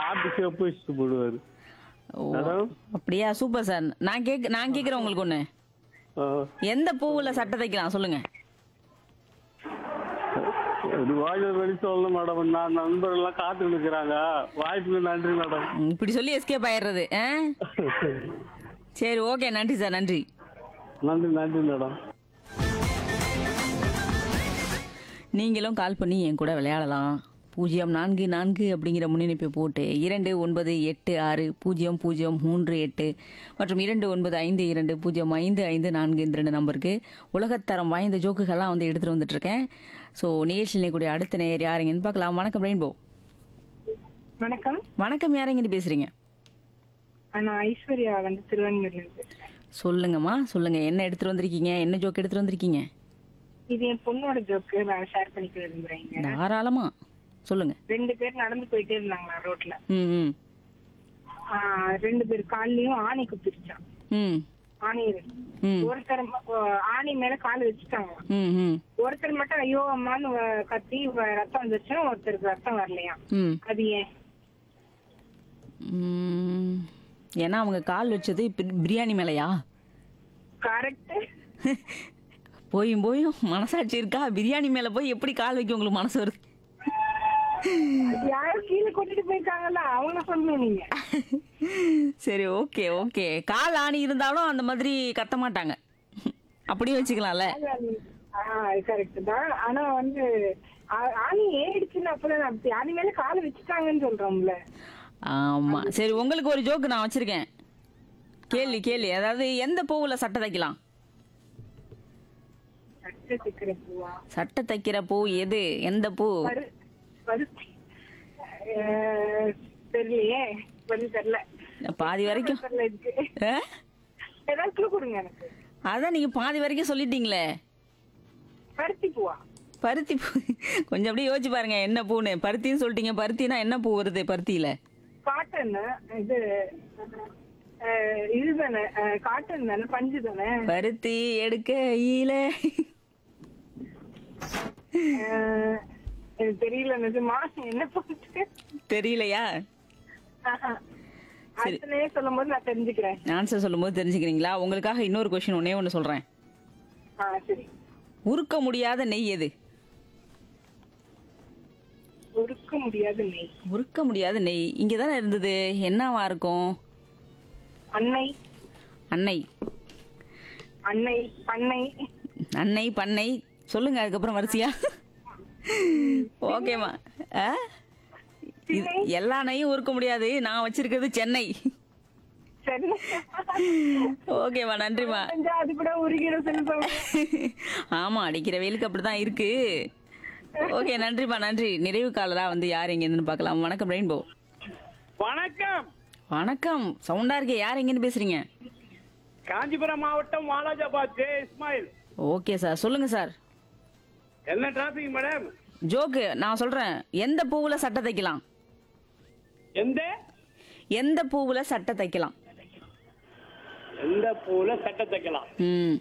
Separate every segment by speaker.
Speaker 1: Heart shape வச்சுட்டு போடுவாரு
Speaker 2: ஓ
Speaker 1: மேடம்
Speaker 2: அப்படியா சூப்பர் சார் நான் கேக் நான் கேட்குறேன் உங்களுக்கு ஒன்று
Speaker 1: ஆ,
Speaker 2: எந்த பூவில் சட்டை தைக்கலாம் சொல்லுங்க
Speaker 1: ஒரு வாய்ப்பு வழி சொல்லணும் மேடம் நான் நண்பர்கள்லாம் காத்து நிற்கிறாங்க வாய்ப்புக்கு நன்றி மேடம்
Speaker 2: ம், இப்படி சொல்லி எஸ்கேப் ஆயிடுறது ஆ சரி ஓகே நன்றி சார் நன்றி
Speaker 1: நன்றி நன்றி மேடம்
Speaker 2: நீங்களும் கால் பண்ணி என் கூட விளையாடலாம் பூஜ்ஜியம் நான்கு நான்கு அப்படிங்கிற முன்னிணைப்பை போட்டு இரண்டு ஒன்பது எட்டு ஆறு பூஜ்ஜியம் பூஜ்ஜியம் மூன்று எட்டு மற்றும் இரண்டு ஒன்பது ஐந்து இரண்டு பூஜ்ஜியம் ஐந்து ஐந்து நான்கு இந்த ரெண்டு நம்பருக்கு உலகத்தரம் வாய்ந்த ஜோக்குகள்லாம் வந்து எடுத்துகிட்டு வந்துட்டு இருக்கேன் ஸோ நிகழ்ச்சியில் கூடிய அடுத்த நேர் யாருங்கன்னு பார்க்கலாம் வணக்கம் ரெயின்போ
Speaker 3: வணக்கம்
Speaker 2: வணக்கம் யாருங்கன்னு பேசுறீங்க
Speaker 3: நான் ஐஸ்வர்யா வந்து திருவண்ணூர்ல இருந்து பேசுறேன்.
Speaker 2: சொல்லுங்கம்மா சொல்லுங்க என்ன எடுத்துட்டு வந்திருக்கீங்க என்ன ஜோக் எடுத்துட்டு வந்திருக்கீங்க
Speaker 3: இது என் பொண்ணோட ஜோக்கு நான் ஷேர் பண்ணிக்க விரும்புறேங்க
Speaker 2: தாராளமா சொல்லுங்க
Speaker 3: ரெண்டு பேர் நடந்து போயிட்டே இருந்தாங்களா ரோட்ல
Speaker 2: ம் ம்
Speaker 3: ஆஹ் ரெண்டு பேர் கால்லயும் ஆணி குத்திருச்சான்
Speaker 2: ம்
Speaker 3: ஆணி
Speaker 2: ம்
Speaker 3: ஒருத்தர் ம- ஆஹ் ஆணி மேல கால் வச்சுட்டாங்க
Speaker 2: ம் ம்
Speaker 3: ஒருத்தர் மட்டும் ஐயோ அம்மான்னு வ- கத்தி வ- ரத்தம் வந்துருச்சா ஒருத்தருக்கு ரத்தம் வரலையா
Speaker 2: ம்
Speaker 3: அது ஏன்
Speaker 2: ம். ஏன்னா அவங்க கால் வச்சது பி- பிரியாணி மேலையா
Speaker 3: கரெக்ட்
Speaker 2: போயும் போயும் மனசாட்சி இருக்கா பிரியாணி மேல போய் எப்படி கால் வைக்க உங்களுக்கு மனசு வருது
Speaker 3: யாரும் கீழே கொட்டிட்டு போயிருக்காங்கல்ல அவங்க சொல்லணும் நீங்க
Speaker 2: சரி ஓகே ஓகே கால் ஆணி இருந்தாலும் அந்த மாதிரி கத்த மாட்டாங்க அப்படியும் வச்சுக்கலாம்ல
Speaker 3: கரெக்ட் தான் ஆனா வந்து ஆ- ஆணி ஏறிடுச்சுன்னு அப்பதான் அப்படி ஆணி மேல காலை வச்சுட்டாங்கன்னு சொல்றோம்ல
Speaker 2: ஆமா சரி உங்களுக்கு ஒரு ஜோக்கு நான் வச்சிருக்கேன் கேள்வி கேள்வி அதாவது எந்த பூவுல சட்டை தைக்கலாம்
Speaker 3: சட்டை சிக்கிற பூவா
Speaker 2: சட்டை தைக்கிற பூ எது எந்த பூ
Speaker 3: பரு பருத்தி அஹ், தெரியலையே பதில் தெரியல
Speaker 2: பாதி வரைக்கும்
Speaker 3: தெரியல இதுக்கு
Speaker 2: ஆ?
Speaker 3: ஏதாவது clue கொடுங்க எனக்கு
Speaker 2: அதான் நீங்க பாதி வரைக்கும் சொல்லிட்டீங்களே
Speaker 3: பருத்தி பூவா
Speaker 2: பருத்தி பூ கொஞ்சம் அப்படியே யோசிச்சு பாருங்க என்ன பூன்னு பருத்தின்னு சொல்லிட்டீங்க பருத்தினா என்ன பூ வருது பருத்தியில
Speaker 3: காட்டன் இது அஹ், இதுதானே காட்டன் தானே பஞ்சு தானே
Speaker 2: பருத்தி எடுக்கையில
Speaker 3: அஹ், எனக்கு தெரியல நிஜமா என்ன போட்டு
Speaker 2: தெரியலையா
Speaker 3: அடுத்தனே சொல்லும் போது நான் தெரிஞ்சுக்கிறேன்
Speaker 2: ஆன்சர் சொல்லும்போது தெரிஞ்சுக்கிறீங்களா உங்களுக்காக இன்னொரு கொஸ்டின் ஒன்னே ஒன்று சொல்றேன்
Speaker 3: ஆ சரி
Speaker 2: உருக்க முடியாத நெய் எது
Speaker 3: ஒடுக்க முடியாத நெய்
Speaker 2: உருக்க முடியாத நெய் இங்கே தானே இருந்தது என்னவா இருக்கும்
Speaker 3: அன்னை
Speaker 2: அன்னை
Speaker 3: அன்னை பண்ணை
Speaker 2: அன்னை பண்ணை சொல்லுங்க அதுக்கப்புறம் வரிசையா ஓகேம்மா ஆ? இது எல்லா நெய்யும் உருக்க முடியாது நான் வச்சிருக்கிறது சென்னை
Speaker 3: சரி
Speaker 2: ஓகேம்மா நன்றிம்மா
Speaker 3: செஞ்சா அது கூட உருகிற செல்வம்
Speaker 2: ஆமா அடிக்கிற வெயிலுக்கு அப்படிதான் இருக்கு ஓகே நன்றிம்மா நன்றி நிறைவு காலரா வந்து யார் எங்கேருந்து பார்க்கலாம் வணக்கம் ரெயின்போ
Speaker 4: வணக்கம்
Speaker 2: வணக்கம் சவுண்டா இருக்கே யார் எங்கேருந்து பேசுறீங்க
Speaker 4: காஞ்சிபுரம் மாவட்டம் Walajabad J Ismail
Speaker 2: okay sir சொல்லுங்க சார்
Speaker 4: என்ன டிராபிக் மேடம்
Speaker 2: ஜோக்கு நான் சொல்றேன் எந்த பூவுல சட்டை தைக்கலாம்
Speaker 4: எந்த
Speaker 2: எந்த பூவுல சட்டை தைக்கலாம்
Speaker 4: எந்த பூல சட்டை தைக்கலாம்
Speaker 2: ம்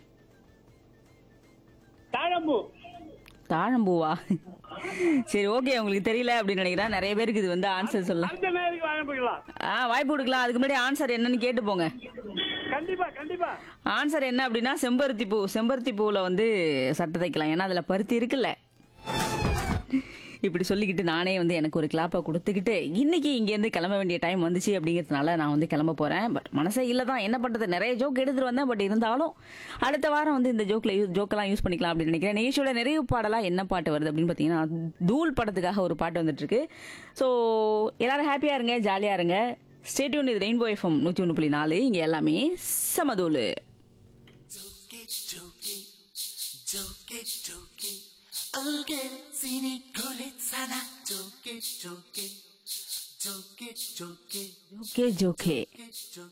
Speaker 4: தாழம்பூ
Speaker 2: தாழம்பூவா சரி ஓகே உங்களுக்கு தெரியல அப்படின்னு நினைக்கிறேன் நிறைய பேருக்கு இது வந்து ஆன்சர் சொல்லலாம்
Speaker 4: அடுத்த நேருக்கு ஆரம்பிக்கலாம்
Speaker 2: ஆ வாய்ப்பு கொடுக்கலாம் அதுக்கு முன்னாடி ஆன்சர் என்னன்னு கேட்டு போங்க
Speaker 4: கண்டிப்பா கண்டிப்பா
Speaker 2: ஆன்சர் என்ன அப்படின்னா செம்பருத்தி பூ செம்பருத்தி பூவில் வந்து சட்டை தைக்கலாம் ஏன்னா அதில் பருத்தி இருக்குல்ல இப்படி சொல்லிக்கிட்டு நானே வந்து எனக்கு ஒரு கிளாப்பை கொடுத்துக்கிட்டு இன்னைக்கு இங்கேருந்து கிளம்ப வேண்டிய டைம் வந்துச்சு அப்படிங்கிறதுனால நான் வந்து கிளம்ப போகிறேன் பட் மனசே இல்லை தான் என்ன பண்ணுறது நிறைய ஜோக் எடுத்துகிட்டு வந்தேன் பட் இருந்தாலும் அடுத்த வாரம் வந்து இந்த ஜோக்கில் யூஸ் ஜோக்கெல்லாம் யூஸ் பண்ணிக்கலாம் அப்படின்னு நினைக்கிறேன் நிகழ்ச்சியோட நிறைவு பாடலாக என்ன பாட்டு வருது அப்படின்னு பார்த்தீங்கன்னா தூள் படத்துக்காக ஒரு பாட்டு வந்துட்டு இருக்கு ஸோ எல்லாரும் ஹாப்பியாக இருங்க ஜாலியாக இருங்க ஸ்டேட்யூன் இது ரெயின்போ எஃப்எம் நூற்றி ஒன்று புள்ளி நாலு இங்கே எல்லாமே சமதூள்
Speaker 5: Joke, joke, alge sini kulit sana. Joke, joke, joke, joke,
Speaker 2: ஜோக்கே ஜோக்கே
Speaker 5: joke.